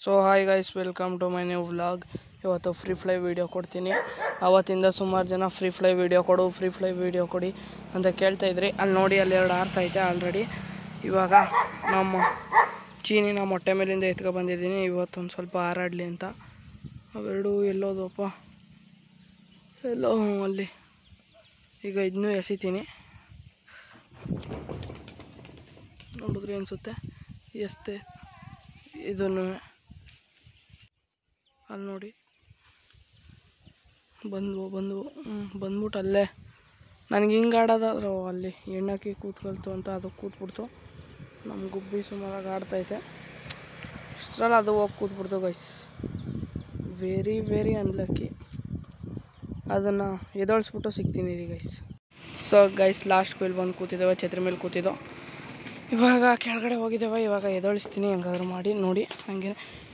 so hi guys welcome to my new vlog ಇವತ್ತು free fly video ಕೊಡ್ತೀನಿ ಅವತ್ತಿಂದ ಸುಮಾರು ಜನ ಫ್ರೀ ಫ್ಲೈ ವೀಡಿಯೋ ಕೊಡು ಫ್ರೀ ಫ್ಲೈ ವೀಡಿಯೋ ಕೊಡಿ ಅಂತ ಕೇಳ್ತಾ ಇದ್ರಿ ಅಲ್ಲಿ ನೋಡಿ ಅಲ್ಲಿ ಎರಡು ಆರ್ತೈತೆ ಆಲ್ರೆಡಿ ಇವಾಗ ನಮ್ಮ ಚೀನಿನ ಮೊಟ್ಟೆ ಮೇಲಿಂದ ಎತ್ಕೊ ಬಂದಿದ್ದೀನಿ ಇವತ್ತೊಂದು ಸ್ವಲ್ಪ ಹಾರಾಡಲಿ ಅಂತ ಅವೆರಡು ಎಲ್ಲೋದಪ್ಪ ಎಲ್ಲೋ ಅಲ್ಲಿ ಈಗ ಇದನ್ನೂ ಎಸಿತೀನಿ ನೋಡಿದ್ರೆ ಅನಿಸುತ್ತೆ ಎಸ್ತೆ ಇದನ್ನು ಅಲ್ಲಿ ನೋಡಿ ಬಂದ್ವು ಬಂದ್ವು ಹ್ಞೂ ಬಂದ್ಬಿಟ್ಟು ಅಲ್ಲೇ ನನಗೆ ಹಿಂಗೆ ಆಡೋದಾದ್ರು ಅಲ್ಲಿ ಎಣ್ಣಾಕಿ ಕೂತ್ಕೊಳ್ತು ಅಂತ ಅದು ಕೂತ್ಬಿಡ್ತು ನಮ್ಮ ಗುಬ್ಬಿ ಸುಮಾರಾಗಿ ಆಡ್ತೈತೆ ಇಷ್ಟರಲ್ಲಿ ಅದು ಹೋಗಿ ಕೂತ್ಬಿಡ್ತು ಗೈಸ್ ವೆರಿ ವೆರಿ ಅನ್ಲಕ್ಕಿ ಅದನ್ನು ಎದೊಳಿಸ್ಬಿಟ್ಟು ಸಿಗ್ತೀನಿ ರೀ ಗೈಸ್ ಸೊ ಗೈಸ್ ಲಾಸ್ಟ್ ಇಲ್ಲಿ ಬಂದು ಕೂತಿದ್ದೇವೆ ಛತ್ರಿ ಮೇಲೆ ಕೂತಿದ್ದೋ ಇವಾಗ ಕೆಳಗಡೆ ಹೋಗಿದ್ದೇವೆ ಇವಾಗ ಎದೊಳಿಸ್ತೀನಿ ಹೆಂಗಾದ್ರು ಮಾಡಿ ನೋಡಿ ಹಂಗೆ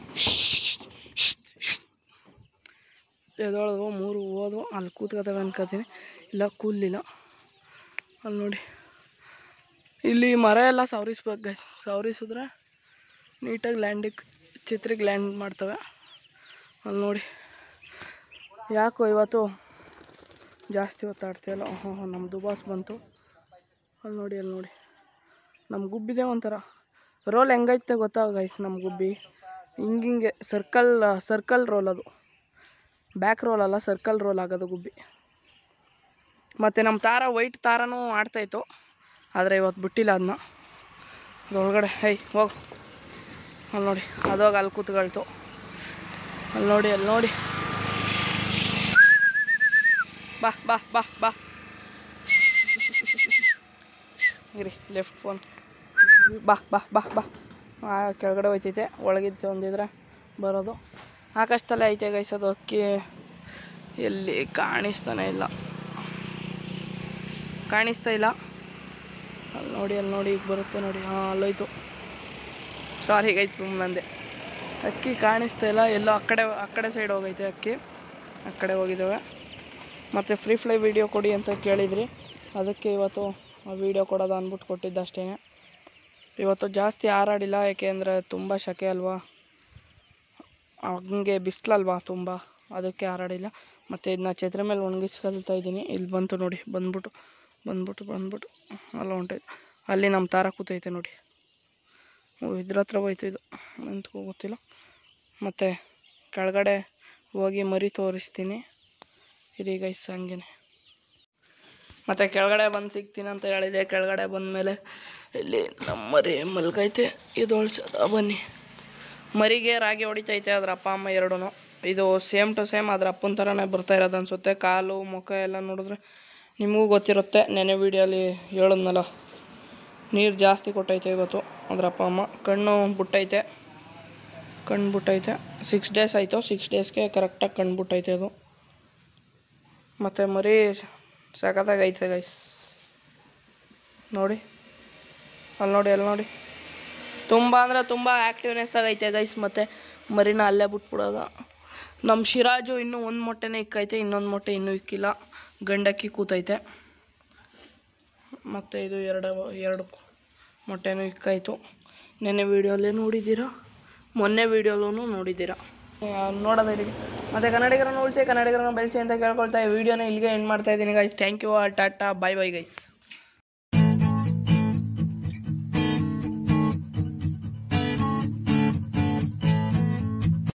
ಎದೊಳದು ಮೂರು ಹೋದ್ವು ಅಲ್ಲಿ ಕೂತ್ಕೋತವೆ ಅನ್ಕೋತೀನಿ ಇಲ್ಲ ಕೂಲಿಲ್ಲ ಅಲ್ಲಿ ನೋಡಿ ಇಲ್ಲಿ ಮರ ಎಲ್ಲ ಸವರಿಸ್ಬೇಕು ಗೈಸ್ ಸವರಿಸಿದ್ರೆ ನೀಟಾಗಿ ಲ್ಯಾಂಡಿಗೆ ಚಿತ್ರಿಗೆ ಲ್ಯಾಂಡ್ ಮಾಡ್ತವೆ ಅಲ್ಲಿ ನೋಡಿ ಯಾಕೋ ಇವತ್ತು ಜಾಸ್ತಿ ಹೊತ್ತಾಡ್ತಿಯಲ್ಲ ಹಾಂ ಹಾಂ ನಮ್ಮ ದುಬಾಸ್ ಬಂತು ಅಲ್ಲಿ ನೋಡಿ ಅಲ್ಲಿ ನೋಡಿ ನಮ್ಮ ಗುಬ್ಬಿದೆ ಒಂಥರ ರೋಲ್ ಹೆಂಗೈತೆ ಗೊತ್ತಾ ಗೈಸ್ ನಮ್ಮ ಗುಬ್ಬಿ ಹಿಂಗಿಂಗೆ ಸರ್ಕಲ್ ಸರ್ಕಲ್ ರೋಲ್ ಅದು ಬ್ಯಾಕ್ ರೋಲ್ ಅಲ್ಲ ಸರ್ಕಲ್ ರೋಲ್ ಆಗೋದು ಗುಬ್ಬಿ ಮತ್ತು ನಮ್ಮ ತಾರ ವೈಟ್ ತಾರನೂ ಆಡ್ತಾಯಿತ್ತು ಆದರೆ ಇವತ್ತು ಬಿಟ್ಟಿಲ್ಲ ಅದನ್ನ ಅದರೊಳಗಡೆ ಹೈ ಹೋಗು ಅಲ್ಲಿ ನೋಡಿ ಅದೋಗಿ ಅಲ್ಲಿ ಕೂತ್ಕೊಳ್ತು ಅಲ್ಲಿ ನೋಡಿ ಅಲ್ಲಿ ನೋಡಿ ಬಾ ಬಾ ಬಾ ಬಾ ಇರಿ ಲೆಫ್ಟ್ ಫೋನ್ ಬಾ ಬಾ ಬಾ ಬಾ ಆ ಕೆಳಗಡೆ ಹೋಯ್ತೈತೆ ಒಳಗಿದ್ದು ಒಂದಿದ್ರೆ ಬರೋದು ಆಕಾಶದಲ್ಲೇ ಐತೆ ಗೈಸೋದು ಅಕ್ಕಿ ಎಲ್ಲಿ ಕಾಣಿಸ್ತಾನೆ ಇಲ್ಲ ಕಾಣಿಸ್ತಾ ಇಲ್ಲ ಅಲ್ಲಿ ನೋಡಿ ಅಲ್ಲಿ ನೋಡಿ ಈಗ ಬರುತ್ತೆ ನೋಡಿ ಹಾಂ ಅಲ್ಲೋಯ್ತು ಸಾರಿ ಗೈಸ್ ಸುಮ್ಮನಂದೆ ಅಕ್ಕಿ ಕಾಣಿಸ್ತಾ ಇಲ್ಲ ಎಲ್ಲೋ ಆ ಕಡೆ ಆ ಕಡೆ ಸೈಡ್ ಹೋಗೈತೆ ಅಕ್ಕಿ ಆ ಕಡೆ ಹೋಗಿದ್ದಾವೆ ಮತ್ತು ಫ್ರೀ ಫ್ಲೈ ವೀಡಿಯೋ ಕೊಡಿ ಅಂತ ಕೇಳಿದ್ರಿ ಅದಕ್ಕೆ ಇವತ್ತು ವೀಡಿಯೋ ಕೊಡೋದು ಅಂದ್ಬಿಟ್ಟು ಕೊಟ್ಟಿದ್ದು ಅಷ್ಟೇ ಇವತ್ತು ಜಾಸ್ತಿ ಹಾರಾಡಿಲ್ಲ ಏಕೆಂದರೆ ತುಂಬ ಶಕೆ ಅಲ್ವಾ ಹಂಗೆ ಬಿಸಿಲಲ್ವಾ ತುಂಬ ಅದಕ್ಕೆ ಹಾರಾಡಿಲ್ಲ ಮತ್ತು ಇದನ್ನ ಛತ್ರಿ ಮೇಲೆ ಒಣಗಿಸ್ಕೊಳ್ತಾ ಇದ್ದೀನಿ ಇಲ್ಲಿ ಬಂತು ನೋಡಿ ಬಂದ್ಬಿಟ್ಟು ಬಂದ್ಬಿಟ್ಟು ಬಂದ್ಬಿಟ್ಟು ಅಲ್ಲ ಹೊಂಟೈತೆ ಅಲ್ಲಿ ನಮ್ಮ ತಾರ ಕೂತೈತೆ ನೋಡಿ ಓ, ಇದ್ರ ಹತ್ರ ಹೋಯ್ತು ಇದು ಎಂತಕೋ ಗೊತ್ತಿಲ್ಲ ಮತ್ತು ಕೆಳಗಡೆ ಹೋಗಿ ಮರಿ ತೋರಿಸ್ತೀನಿ ಇರಿ ಗೈಸ್ ಹಂಗೇನೆ ಮತ್ತು ಕೆಳಗಡೆ ಬಂದು ಸಿಗ್ತೀನಿ ಅಂತ ಹೇಳಿದೆ ಕೆಳಗಡೆ ಬಂದಮೇಲೆ ಇಲ್ಲಿ ನಮ್ಮ ಮರಿ ಮಲ್ಗೈತೆ ಇದು ಹೊಳ್ಸೋದ ಬನ್ನಿ ಮರಿಗೆ ರಾಗಿ ಹೊಡಿತೈತೆ ಅದ್ರ ಅಪ್ಪ ಅಮ್ಮ ಎರಡೂ ಇದು ಸೇಮ್ ಟು ಸೇಮ್ ಅದ್ರ ಅಪ್ಪನ ಥರನೇ ಬರ್ತಾ ಇರೋದು ಅನಿಸುತ್ತೆ ಕಾಲು ಮುಖ ಎಲ್ಲ ನೋಡಿದ್ರೆ ನಿಮಗೂ ಗೊತ್ತಿರುತ್ತೆ ನೆನೆ ವೀಡಿಯೋಲಿ ಹೇಳಿದ್ನಲ್ಲ ನೀರು ಜಾಸ್ತಿ ಕೊಟ್ಟೈತೆ ಇವತ್ತು ಅದ್ರ ಅಪ್ಪ ಅಮ್ಮ ಕಣ್ಣು ಬಿಟ್ಟೈತೆ ಕಣ್ಣು ಬಿಟ್ಟೈತೆ ಸಿಕ್ಸ್ ಡೇಸ್ ಆಯಿತು ಸಿಕ್ಸ್ ಡೇಸ್ಗೆ ಕರೆಕ್ಟಾಗಿ ಕಣ್ಣು ಬಿಟ್ಟೈತೆ ಅದು ಮತ್ತು ಮರಿ ಸಖತ್ತಾಗಿ ಐತೆ ಗೈಸ್ ನೋಡಿ ಅಲ್ಲಿ ನೋಡಿ ಅಲ್ಲಿ ನೋಡಿ ತುಂಬ ಅಂದರೆ ತುಂಬ ಆ್ಯಕ್ಟಿವ್ನೆಸ್ ಆಗೈತೆ ಗೈಸ್ ಮತ್ತು ಮರಿನ ಅಲ್ಲೇ ಬಿಟ್ಬಿಡೋದು ನಮ್ಮ ಶಿರಾಜು ಇನ್ನೂ ಒಂದು ಮೊಟ್ಟೆನೇ ಇಕ್ಕೈತೆ ಇನ್ನೊಂದು ಮೊಟ್ಟೆ ಇನ್ನೂ ಇಕ್ಕಿಲ್ಲ ಗಂಡಕ್ಕಿ ಕೂತೈತೆ ಮತ್ತು ಇದು ಎರಡು ಎರಡು ಮೊಟ್ಟೆನೂ ಇಕ್ಕಾಯಿತು ನೆನ್ನೆ ವೀಡಿಯೋಲ್ಲೇ ನೋಡಿದ್ದೀರಾ ಮೊನ್ನೆ ವೀಡಿಯೋಲೂ ನೋಡಿದ್ದೀರಾ ನೋಡೋದೇ ಮತ್ತು ಕನ್ನಡಿಗರನ್ನು ಉಳಿಸಿ ಕನ್ನಡಿಗರನ್ನು ಬೆಳೆಸಿ ಅಂತ ಕೇಳ್ಕೊಳ್ತಾ ಈ ವಿಡಿಯೋನ ಇಲ್ಲಿಗೆ ಎಂಡ್ ಮಾಡ್ತಾ ಇದ್ದೀನಿ guys thank you tata bye bye guys